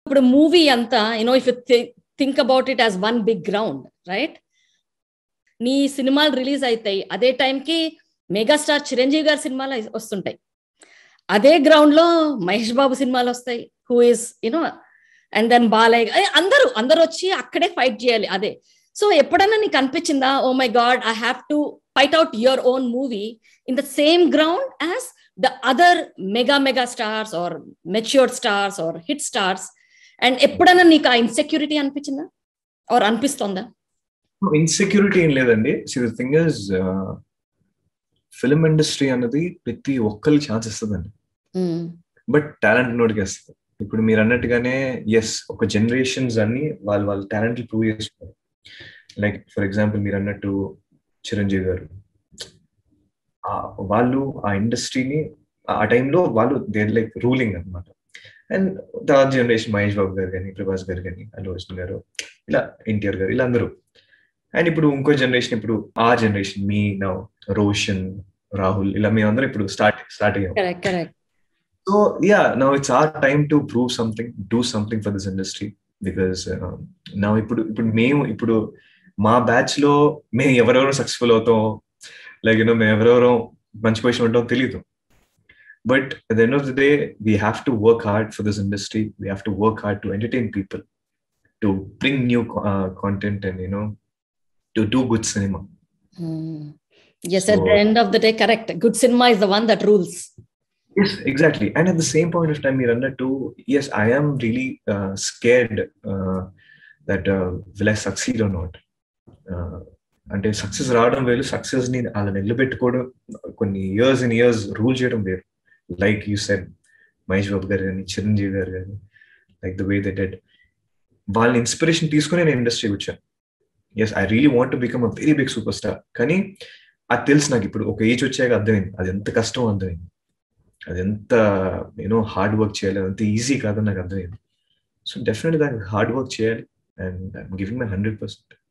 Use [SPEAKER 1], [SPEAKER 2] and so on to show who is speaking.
[SPEAKER 1] ఇప్పుడు మూవీ అంతా you know if think about it as one big ground right నీ సినిమాలు రిలీజ్ అవుతాయి అదే టైంకి మెగాస్టార్ చిరంజీవి గారి సినిమాలు వస్తుంటాయి అదే గ్రౌండ్ లో మహేష్ బాబు సినిమాలు వస్తాయి who is you know and then Balayya అందరూ అందరూ వచ్చి అక్కడే ఫైట్ చేయాలి అదే సో ఎప్పుడైనా నీకు అనిపించిందా oh my God I have to fight out your own movie in the same ground as the other mega mega stars are matured stars are hit stars and ఎప్పుడైనా నీకు ఆ ఇన్సెక్యూరిటీ అనిపించిందా are అనిపిస్తుందా
[SPEAKER 2] insecurity ఏం లేదండి thing is film industry అన్నది ప్రతి ఒక్కరికి ఛాన్స్ ఇస్తుందండి బట్ టాలెంట్ నోటికి వస్తుంది ఇప్పుడు మీరు అన్నట్టుగానే ఎస్ ఒక జనరేషన్స్ అన్ని వాళ్ళు వాళ్ళ టాలెంట్ ప్రూవ్ చేసుకోవాలి లైక్ ఫర్ ఎగ్జాంపుల్ మీరు అన్నట్టు చిరంజీవి గారు వాళ్ళు ఆ ఇండస్ట్రీని ఆ టైంలో వాళ్ళు దేర్ లైక్ రూలింగ్ అనమాట and third generation Mahesh Babu garu కానీ ప్రభాస్ గారు కానీ అల్లు అర్జున్ గారు ఇలా ఎన్టీఆర్ గారు ఇలా అందరూ అండ్ ఇప్పుడు ఇంకో జనరేషన్ ఇప్పుడు ఆ జనరేషన్ మీ నౌ రోషన్ రాహుల్ ఇలా మేమందరం ఇప్పుడు స్టార్ట్ స్టార్ట్ అయ్యాం so yeah now it's our time to prove something do something for this industry because నా ఇప్పుడు ఇప్పుడు మేము ఇప్పుడు మా బ్యాచ్ లో మేము ఎవరెవరో సక్సెస్ఫుల్ అవుతాం లైక్ యూనో మేము ఎవరెవరో మంచి పొజిషన్ ఉంటాం తెలియదు but at end of the day we have to work hard for this industry we have to work hard to entertain people to bring new content and you know to do good cinema
[SPEAKER 1] Yes, so, at the end of the day, correct. Good cinema is the one that rules.
[SPEAKER 2] Yes, exactly. And at the same point of time, Miranda, too, yes, I am really uh, scared uh, that uh, will I succeed or not. అంటే success రావడం వేరు success ని అలా నిలబెట్టుకోవడం కొన్ని years in years rule చేయడం వేరు like you said Mahesh Babu garu కానీ చిరంజీవి గారు కానీ like the way that did వాళ్ళని ఇన్స్పిరేషన్ తీసుకుని నేను ఇండస్ట్రీకి వచ్చాను yes I really want to become a very big super star కానీ అది తెలుసు నాకు ఇప్పుడు ఒక ఏజ్ వచ్చాక అర్థమైంది అది ఎంత కష్టం అర్థమైంది అది ఎంత యూనో హార్డ్ వర్క్ చేయాలి అంత ఈజీ కాదని నాకు అర్థమైంది సో డెఫినెట్గా దానికి హార్డ్ వర్క్ చేయాలి and I'm giving my hundred percent